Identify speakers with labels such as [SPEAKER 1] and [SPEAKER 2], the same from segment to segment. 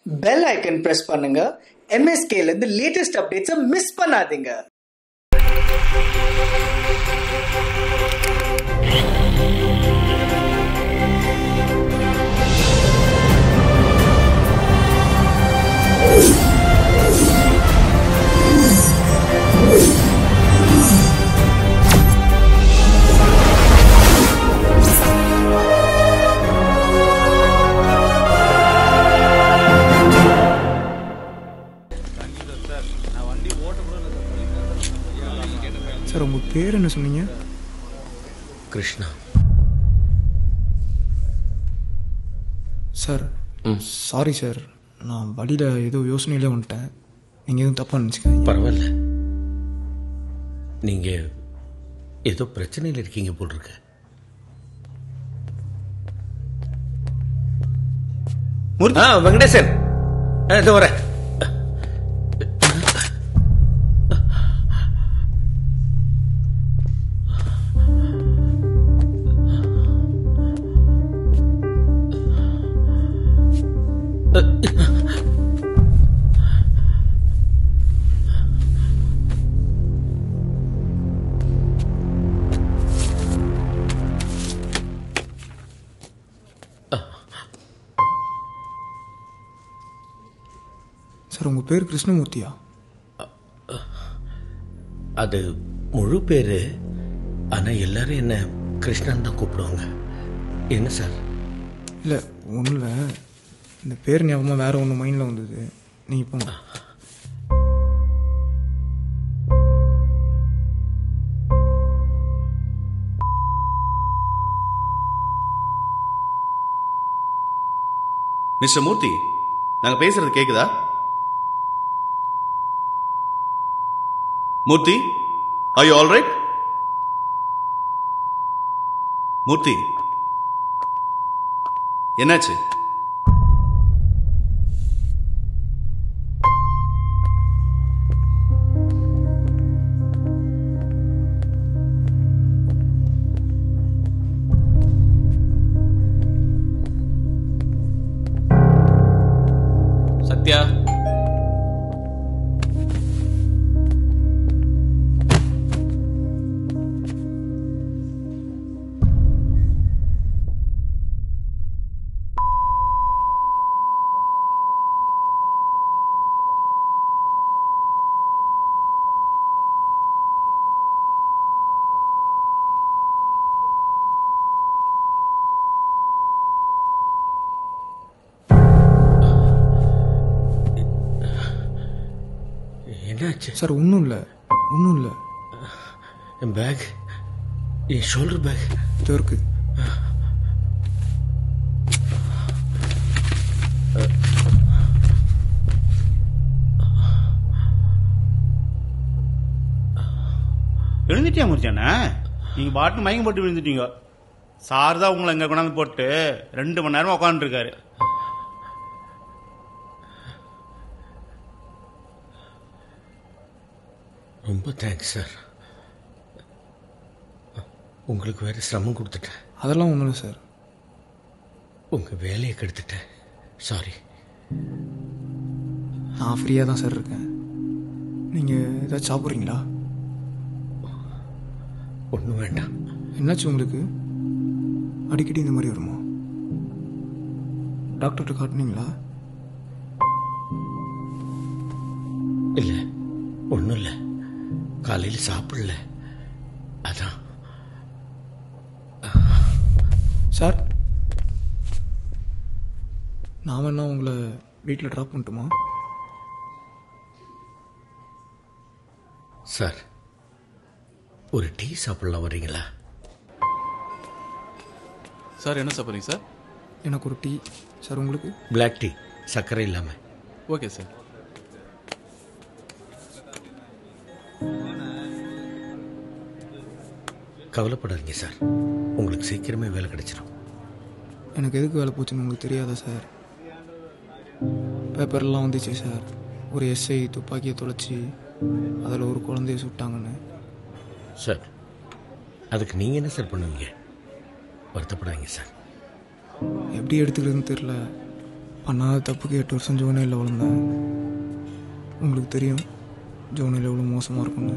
[SPEAKER 1] Bell icon press பண்ணுங்க MSK ல இருந்து லேட்டஸ்ட் அப்டேட்ஸை மிஸ் பண்ணாதீங்க
[SPEAKER 2] சார் உங்கள் பேர் என்ன சொன்னீங்க
[SPEAKER 3] கிருஷ்ணா
[SPEAKER 2] சார் சாரி சார் நான் வழியில் ஏதோ யோசனையில வந்துட்டேன் நீங்கள் எதுவும் தப்பாக நினச்சிக்காதீங்க
[SPEAKER 3] பரவாயில்ல நீங்க ஏதோ பிரச்சனையில் இருக்கீங்க போல் இருக்கு ஆ வெங்கடேசன் ஆ, இதோ வரேன்
[SPEAKER 2] சார் உங்கள் பேர் கிருஷ்ணமூர்த்தியா
[SPEAKER 3] அது முழு பேரு ஆனா எல்லாரும் என்ன கிருஷ்ணன் தான் கூப்பிடுவாங்க என்ன சார்
[SPEAKER 2] இல்லை ஒன்றும் இல்லை இந்த பேர் ஞாபகமாக வேறு ஒன்று மைண்டில் வந்தது நீங்கள் போங்க
[SPEAKER 4] மிஸ்டர் மூர்த்தி நாங்க பேசுறது கேக்குதா மூர்த்தி are you all right மூர்த்தி என்னாச்சு
[SPEAKER 5] சத்யா
[SPEAKER 3] என்னாச்சு
[SPEAKER 2] சார் ஒன்றும் இல்லை ஒன்றும் இல்லை
[SPEAKER 3] என் பேக் என் ஷோல்டர் பேக்
[SPEAKER 2] இதோ இருக்கு
[SPEAKER 6] விழுந்துட்டியா முடிச்சானே நீங்க பாட்டு மயக்கம் போட்டு விழுந்துட்டீங்க சார் தான் உங்களை இங்க கொண்டாந்து போட்டு ரெண்டு மணி நேரமா உட்காந்துருக்காரு
[SPEAKER 3] ரொம்ப தேங்க்ஸ் சார் உங்களுக்கு வேற சிரமம் கொடுத்துட்டேன்
[SPEAKER 2] அதெல்லாம் ஒன்றும் இல்லை சார்
[SPEAKER 3] உங்க வேலையை கெடுத்துட்டேன் சாரி
[SPEAKER 2] நான் ஃப்ரீயாக தான் சார் இருக்கேன் நீங்கள் ஏதாச்சும் சாப்பிட்றீங்களா
[SPEAKER 3] ஒன்றும் வேண்டாம்
[SPEAKER 2] என்னாச்சு உங்களுக்கு அடிக்கடி இந்த மாதிரி வருமா டாக்டர்கிட்ட காட்டுனீங்களா
[SPEAKER 3] இல்லை ஒன்றும் இல்லை காலையில் சாப்பிடல அதான்
[SPEAKER 2] சார் நான் வேணா உங்களை வீட்டில் ட்ராப் பண்ணட்டுமா
[SPEAKER 3] சார் ஒரு டீ சாப்பிடலாம் வரீங்களா
[SPEAKER 5] சார் என்ன சாப்பிட்றீங்க சார்
[SPEAKER 2] எனக்கு ஒரு டீ சார் உங்களுக்கு
[SPEAKER 3] பிளாக் டீ சர்க்கரை இல்லாமல்
[SPEAKER 5] ஓகே சார்
[SPEAKER 3] கவலைப்படாதீங்க சார் உங்களுக்கு சீக்கிரமே வேலை கிடைச்சிடும்
[SPEAKER 2] எனக்கு எதுக்கு வேலை போச்சுன்னு உங்களுக்கு தெரியாதா சார் பேப்பர்லாம் வந்துச்சு சார் ஒரு எஸ்ஐ துப்பாக்கியை தொலைச்சி அதில் ஒரு குழந்தைய சுட்டாங்கன்னு
[SPEAKER 3] சார் அதுக்கு நீங்கள் என்ன சார் பண்ணுவீங்க வருத்தப்படாதீங்க சார்
[SPEAKER 2] எப்படி எடுத்துக்கிறதுன்னு தெரில பண்ணாத தப்புக்கு எட்டு வருஷம் ஜோனையில் விழுந்தேன் உங்களுக்கு தெரியும் ஜோனையில் எவ்வளோ மோசமாக இருக்கும்னு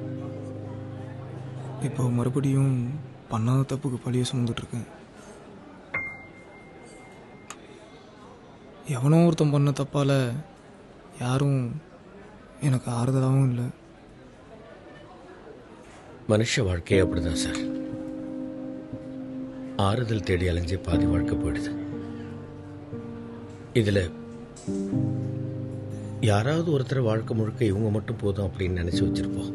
[SPEAKER 2] இப்போ மறுபடியும் பண்ணாத தப்புக்கு பழிய சுமந்துட்டுருக்கேன் எவனோ ஒருத்தன் பண்ண தப்பால் யாரும் எனக்கு ஆறுதலாகவும் இல்லை
[SPEAKER 3] மனுஷ வாழ்க்கையே அப்படிதான் சார் ஆறுதல் தேடி அலைஞ்சே பாதி வாழ்க்கை போயிடுது இதுல யாராவது ஒருத்தர் வாழ்க்கை முழுக்க இவங்க மட்டும் போதும் அப்படின்னு நினைச்சு வச்சிருப்போம்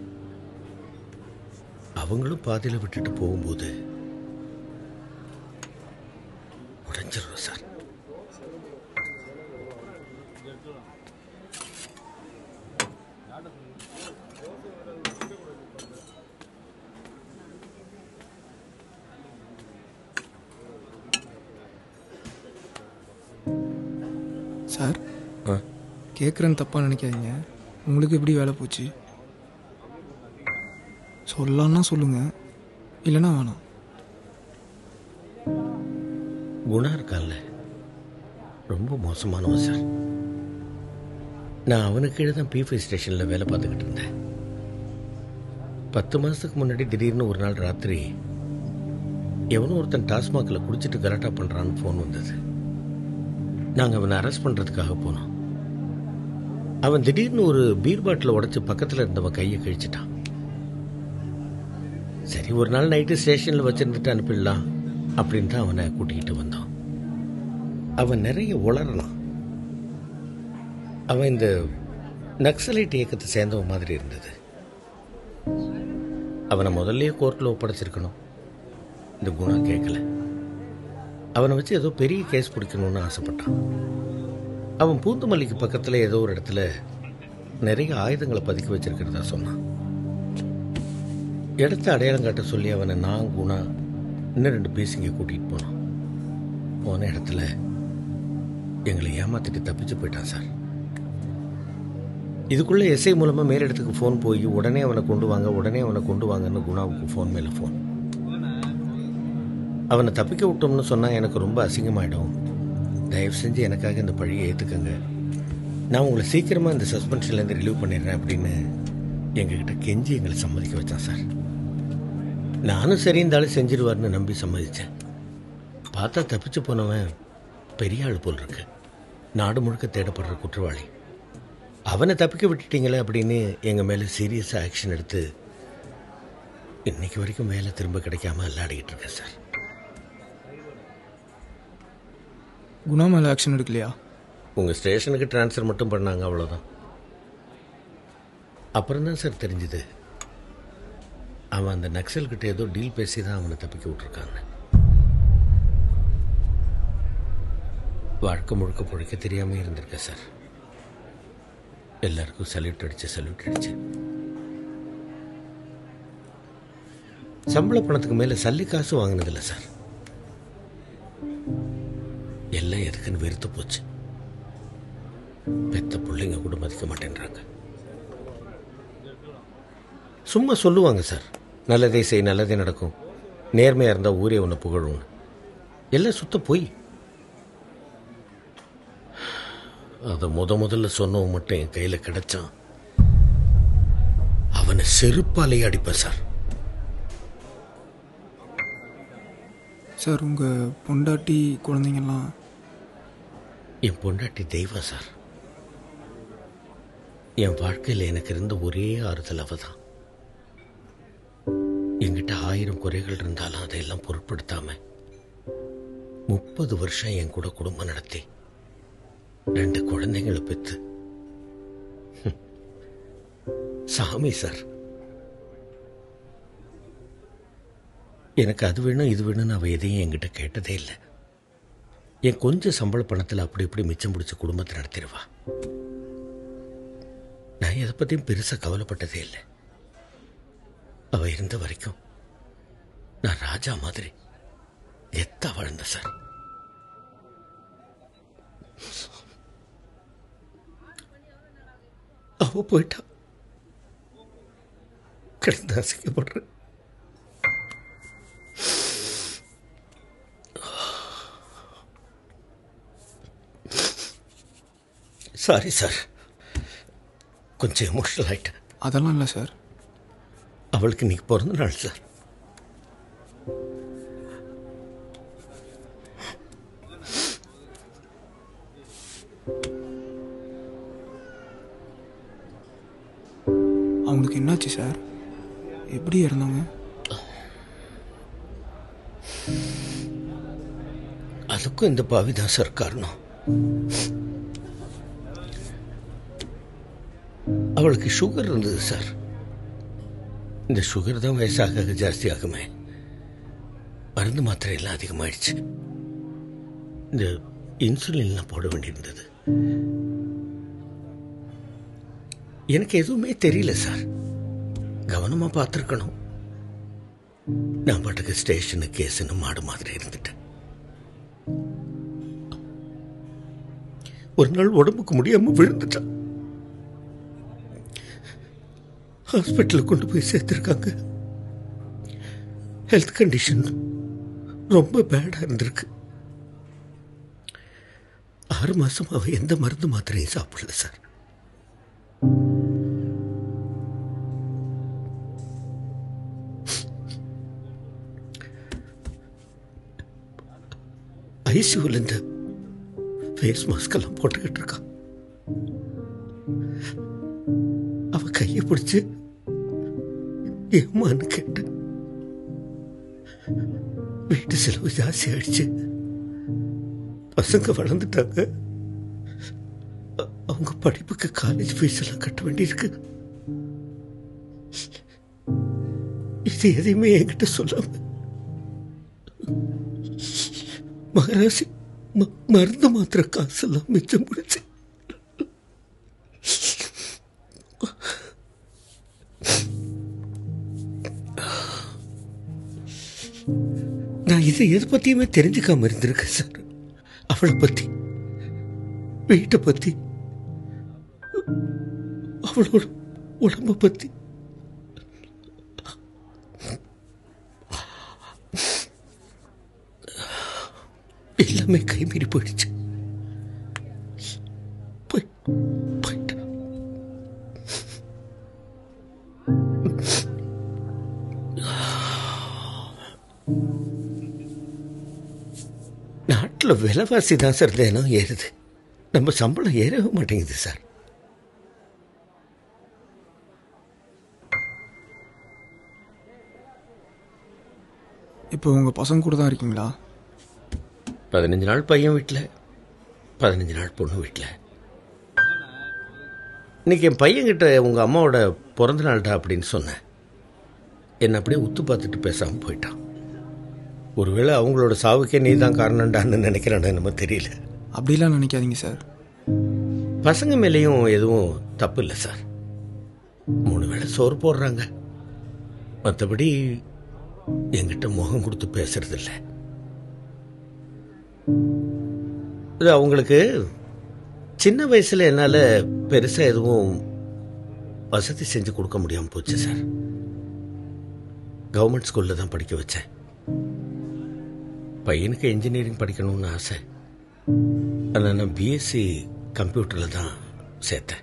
[SPEAKER 3] அவங்களும் பாதியில விட்டுட்டு போகும்போது உடைஞ்சிரும் சார்
[SPEAKER 2] சார்
[SPEAKER 3] ஆ
[SPEAKER 2] கேட்குறேன்னு தப்பாக நினைக்காதீங்க உங்களுக்கு எப்படி வேலை போச்சு சொல்லலான்னா சொல்லுங்கள் இல்லைன்னா வேணாம்
[SPEAKER 3] குணா இருக்கான்ல ரொம்ப மோசமானவன் சார் நான் அவனுக்கு கீழே தான் பிஃபை ஸ்டேஷனில் வேலை பார்த்துக்கிட்டு இருந்தேன் பத்து மாதத்துக்கு முன்னாடி திடீர்னு ஒரு நாள் ராத்திரி எவனோ ஒருத்தன் டாஸ்மாகில் குடிச்சிட்டு கலாட்டா பண்ணுறான்னு ஃபோன் வந்தது நாங்கள் அவனை அரெஸ்ட் பண்ணுறதுக்காக போனோம் அவன் திடீர்னு ஒரு பீர் பாட்டில் உடைச்சு பக்கத்தில் இருந்தவன் கையை கழிச்சிட்டான் சரி ஒரு நாள் நைட்டு ஸ்டேஷனில் வச்சிருந்துட்டு அனுப்பிடலாம் அப்படின்னு தான் அவனை கூட்டிகிட்டு வந்தோம் அவன் நிறைய உளறலாம் அவன் இந்த நக்சலைட் இயக்கத்தை சேர்ந்தவன் மாதிரி இருந்தது அவனை முதல்லயே கோர்ட்டில் ஒப்படைச்சிருக்கணும் இந்த குணம் கேட்கல அவனை வச்சு ஏதோ பெரிய கேஸ் பிடிக்கணும்னு ஆசைப்பட்டான் அவன் பூந்துமல்லிக்கு பக்கத்தில் ஏதோ ஒரு இடத்துல நிறைய ஆயுதங்களை பதுக்கி வச்சிருக்கிறதா சொன்னான் இடத்த அடையாளம் காட்ட சொல்லி அவனை நான் குணா இன்னும் ரெண்டு பேசிங்க கூட்டிகிட்டு போனோம் போன இடத்துல எங்களை ஏமாத்திட்டு தப்பிச்சு போயிட்டான் சார் இதுக்குள்ளே எஸ்ஐ மூலமாக மேலிடத்துக்கு ஃபோன் போய் உடனே அவனை கொண்டு வாங்க உடனே அவனை கொண்டு வாங்கன்னு குணாவுக்கு ஃபோன் மேலே ஃபோன் அவனை தப்பிக்க விட்டோம்னு சொன்னால் எனக்கு ரொம்ப அசிங்கமாயிடும் தயவு செஞ்சு எனக்காக இந்த பழியை ஏற்றுக்கங்க நான் உங்களை சீக்கிரமாக இந்த சஸ்பென்ஷன்லேருந்து ரிலீவ் பண்ணிடுறேன் அப்படின்னு எங்ககிட்ட கெஞ்சி எங்களை சம்மதிக்க வச்சான் சார் நானும் சரி இந்த ஆள் செஞ்சிருவார்னு நம்பி சம்மதிச்சேன் பார்த்தா தப்பிச்சு போனவன் பெரிய ஆள் போல் இருக்கு நாடு முழுக்க தேடப்படுற குற்றவாளி அவனை தப்பிக்க விட்டுட்டீங்களே அப்படின்னு எங்கள் மேலே சீரியஸாக ஆக்ஷன் எடுத்து இன்னைக்கு வரைக்கும் வேலை திரும்ப கிடைக்காம அல்லாடிக்கிட்டு இருக்கேன் சார்
[SPEAKER 2] குணா மேலே ஆக்ஷன் எடுக்கலையா
[SPEAKER 3] உங்கள் ஸ்டேஷனுக்கு ட்ரான்ஸ்ஃபர் மட்டும் பண்ணாங்க அவ்வளோதான் அப்புறம் தான் சார் தெரிஞ்சுது அவன் அந்த நக்சல்கிட்ட ஏதோ டீல் பேசி தான் அவனை தப்பிக்க விட்டுருக்காங்க வாழ்க்கை முழுக்க பொழைக்க தெரியாம இருந்திருக்கேன் சார் எல்லாருக்கும் சல்யூட் அடிச்சு சல்யூட் அடிச்சு சம்பள பணத்துக்கு மேல சல்லி காசு வாங்கினதில்ல சார் எல்லாம் எதுக்குன்னு வெறுத்து போச்சு பெத்த பிள்ளைங்க கூட மதிக்க மாட்டேன்றாங்க சும்மா சொல்லுவாங்க சார் நல்லதே செய் நல்லதே நடக்கும் நேர்மையா இருந்தா ஊரே உன்னை புகழும்னு எல்லாம் சுத்த போய் அதை முத முதல்ல சொன்னவன் மட்டும் என் கையில கிடைச்சான் அவனை செருப்பாலேயே அடிப்பேன் சார்
[SPEAKER 2] சார் உங்கள் பொண்டாட்டி குழந்தைங்கள்லாம்
[SPEAKER 3] என் பொண்டாட்டி தெய்வம் சார் என் வாழ்க்கையில் எனக்கு இருந்த ஒரே ஆறுதல் அவ தான் என்கிட்ட ஆயிரம் குறைகள் இருந்தாலும் அதையெல்லாம் பொருட்படுத்தாம முப்பது வருஷம் என் கூட குடும்பம் நடத்தி ரெண்டு குழந்தைங்களை பெத்து ஹம். சாமி சார் எனக்கு அது வேணும் இது வேணும்னு அவ எதையும் என்கிட்ட கேட்டதே இல்லை என் கொஞ்சம் சம்பள பணத்தில் அப்படி இப்படி மிச்சம் பிடிச்ச குடும்பத்தை நடத்திடுவா நான் எதை பற்றியும் பெருசாக கவலைப்பட்டதே இல்லை அவ இருந்த வரைக்கும் நான் ராஜா மாதிரி எத்தா வாழ்ந்த சார் அவ போயிட்டா கிடந்து அசிக்கப்படுறேன் சாரி சார் கொஞ்சம் எமோஷனல் ஆயிட்டேன்
[SPEAKER 2] அதெல்லாம் இல்லை சார்
[SPEAKER 3] அவளுக்கு இன்னைக்கு பிறந்த நாள் சார்
[SPEAKER 2] அவங்களுக்கு என்னாச்சு சார் எப்படி இறந்தாங்க
[SPEAKER 3] அதுக்கும் இந்த பாவி தான் சார் காரணம் அவளுக்கு சுகர் இருந்தது சார் இந்த சுகர் தான் வயசாக ஜாஸ்தி ஆகுமே மருந்து மாத்திரை எல்லாம் அதிகமாயிடுச்சு இந்த இன்சுலின்லாம் போட வேண்டியிருந்தது எனக்கு எதுவுமே தெரியல சார் கவனமா பார்த்துருக்கணும் நான் பாட்டுக்கு ஸ்டேஷனு கேஸுன்னு மாடு மாதிரி இருந்துட்டேன் ஒரு நாள் உடம்புக்கு முடியாம விழுந்துட்டான் ஹாஸ்பிட்டலுக்கு கொண்டு போய் சேர்த்துருக்காங்க ஹெல்த் கண்டிஷன் ரொம்ப பேடா இருந்திருக்கு ஆறு மாசம் அவ எந்த மருந்து மாத்திரையும் சாப்பிடல சார் ஐசியூல இருந்து ஃபேஸ் மாஸ்க் எல்லாம் போட்டுக்கிட்டு இருக்கான் அவ கையை பிடிச்சு ஏமான்னு கேட்டேன் வீட்டு செலவு ஜாஸ்தி ஆயிடுச்சு பசங்க வளர்ந்துட்டாங்க அ- அவங்க படிப்புக்கு காலேஜ் ஃபீஸ் எல்லாம் கட்ட வேண்டியிருக்கு இது எதையுமே என்கிட்ட சொல்லாம மகராசி ம- மருந்து மாத்திர காசெல்லாம் மிச்சம் முடிச்சு நான் இதை எது பத்தியுமே தெரிஞ்சுக்காம இருந்திருக்கேன் சார் அவளை பத்தி வீட்டை பத்தி அவளோட உடம்ப பத்தி எல்லாமே கைமீறி போயிடுச்சு போய் போயிட்டேன் நாட்டில் விலைவாசி தான் சார் தினம் ஏறுது நம்ம சம்பளம் ஏறவே மாட்டேங்குது சார்
[SPEAKER 2] இப்போ உங்கள் பசங்க கூட தான் இருக்கீங்களா
[SPEAKER 3] பதினஞ்சு நாள் பையன் வீட்டில் பதினஞ்சு நாள் பொண்ணு வீட்டில் இன்னைக்கு என் பையன்கிட்ட உங்கள் அம்மாவோட பிறந்த நாள்டா அப்படின்னு சொன்னேன் என்னை அப்படியே உத்து பார்த்துட்டு பேசாமல் போயிட்டான் ஒருவேளை அவங்களோட சாவுக்கே நீ தான் காரணம்டான்னு நினைக்கிறான்னு என்னமோ தெரியல
[SPEAKER 2] அப்படிலாம் நினைக்காதீங்க சார்
[SPEAKER 3] பசங்க மேலேயும் எதுவும் தப்பு இல்லை சார் மூணு வேளை சோறு போடுறாங்க மற்றபடி என்கிட்ட முகம் கொடுத்து பேசுறது இல்லை இது அவங்களுக்கு சின்ன வயசுல என்னால் பெருசாக எதுவும் வசதி செஞ்சு கொடுக்க முடியாமல் போச்சு சார் கவர்மெண்ட் ஸ்கூலில் தான் படிக்க வச்சேன் பையனுக்கு இன்ஜினியரிங் படிக்கணும்னு ஆசை ஆனால் நான் பிஎஸ்சி கம்ப்யூட்டரில் தான் சேர்த்தேன்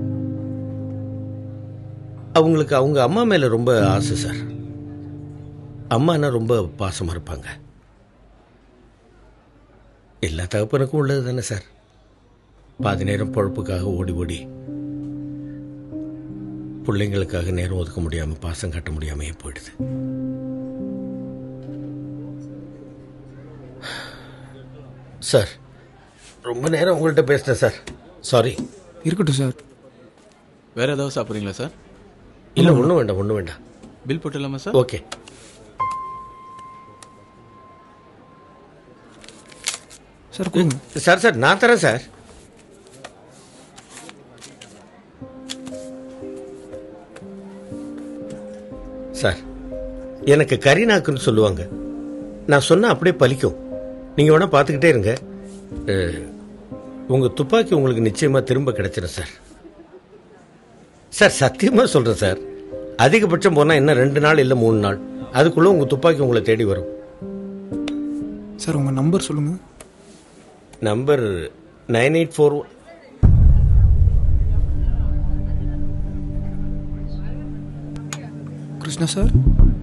[SPEAKER 3] அவங்களுக்கு அவங்க அம்மா மேலே ரொம்ப ஆசை சார் அம்மானா ரொம்ப பாசமாக இருப்பாங்க எல்லா தகப்பனுக்கும் உள்ளது தானே சார் பாதி நேரம் பொழப்புக்காக ஓடி ஓடி பிள்ளைங்களுக்காக நேரம் ஒதுக்க முடியாமல் பாசம் காட்ட முடியாமையே போயிடுது சார் ரொம்ப நேரம் உங்கள்கிட்ட பேசினேன் சார் சாரி
[SPEAKER 2] இருக்கட்டும் சார்
[SPEAKER 5] வேற ஏதாவது சாப்பிட்றீங்களா சார்
[SPEAKER 3] இல்லை ஒன்றும் வேண்டாம் ஒன்றும் வேண்டாம்
[SPEAKER 5] பில் போட்டுடலாமா சார்
[SPEAKER 3] ஓகே
[SPEAKER 2] சார் கொடுங்க
[SPEAKER 3] சார் சார் நான் தரேன் சார் சார் எனக்கு கரிநாக்குன்னு சொல்லுவாங்க நான் சொன்னா அப்படியே பலிக்கும் நீங்க வேணா பார்த்துக்கிட்டே இருங்க அஹ், உங்க துப்பாக்கி உங்களுக்கு நிச்சயமா திரும்ப கிடைச்சிடும் சார் சார் சத்தியமா சொல்றேன் சார் அதிகபட்சம் போனா என்ன ரெண்டு நாள் இல்லை மூணு நாள் அதுக்குள்ள உங்க துப்பாக்கி உங்களை தேடி வரும்
[SPEAKER 2] சார் உங்கள் நம்பர் சொல்லுங்கள்
[SPEAKER 3] number nine eight four
[SPEAKER 2] Krishna sir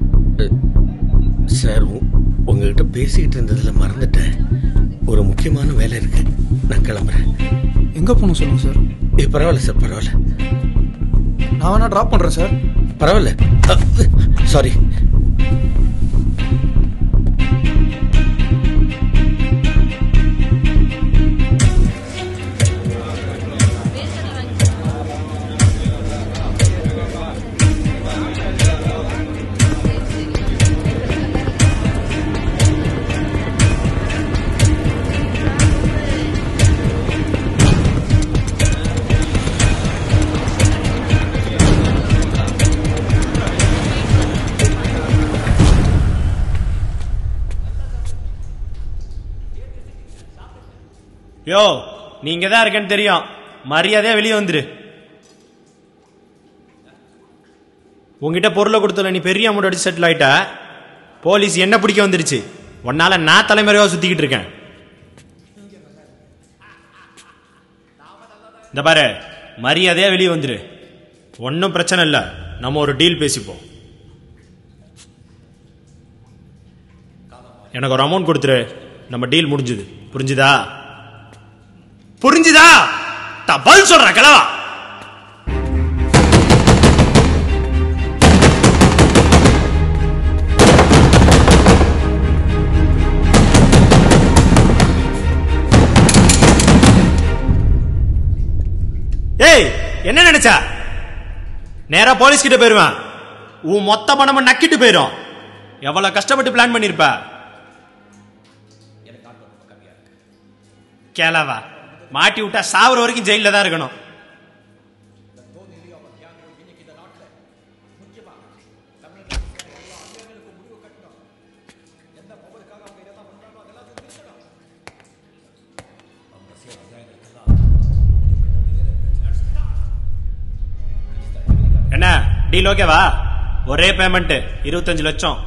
[SPEAKER 3] sir உ- உங்ககிட்ட பேசிக்கிட்டு இருந்ததில் மறந்துட்டேன் ஒரு முக்கியமான வேலை இருக்கு நான் கிளம்புறேன்
[SPEAKER 2] எங்கே போகணும் சொல்லுங்கள் சார்
[SPEAKER 3] ஏ பரவாயில்ல சார் பரவாயில்ல
[SPEAKER 2] நான் வேணா ட்ராப் பண்ணுறேன் சார்
[SPEAKER 3] பரவாயில்ல சாரி
[SPEAKER 7] யோ நீங்க தான் இருக்கேன்னு தெரியும் மரியாதையா வெளியே வந்துரு உங்ககிட்ட பொருளை கொடுத்தல நீ பெரிய அமௌண்ட் அடிச்சு செட்டில் ஆயிட்ட போலீஸ் என்ன பிடிக்க வந்துருச்சு உன்னால நான் தலைமறைவா சுத்திக்கிட்டு இருக்கேன் இந்த பாரு மரியாதையா வெளியே வந்துரு ஒன்றும் பிரச்சனை இல்லை நம்ம ஒரு டீல் பேசிப்போம் எனக்கு ஒரு அமௌண்ட் கொடுத்துரு நம்ம டீல் முடிஞ்சுது புரிஞ்சுதா புரிஞ்சுதா தபால் சொல்ற கிளவா ஏய் என்ன நினைச்சா நேரா போலீஸ் கிட்ட போயிருவேன் உன் மொத்த பணமும் நக்கிட்டு போயிரும் எவ்வளவு கஷ்டப்பட்டு பிளான் பண்ணிருப்ப கேளவா மாட்டி விட்டா சாவர வரைக்கும் ஜெயில தான் இருக்கணும் என்ன டீல் ஓகேவா ஒரே பேமெண்ட் இருபத்தஞ்சு லட்சம்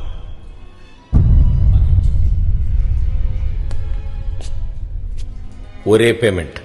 [SPEAKER 3] ஒரே பேமெண்ட்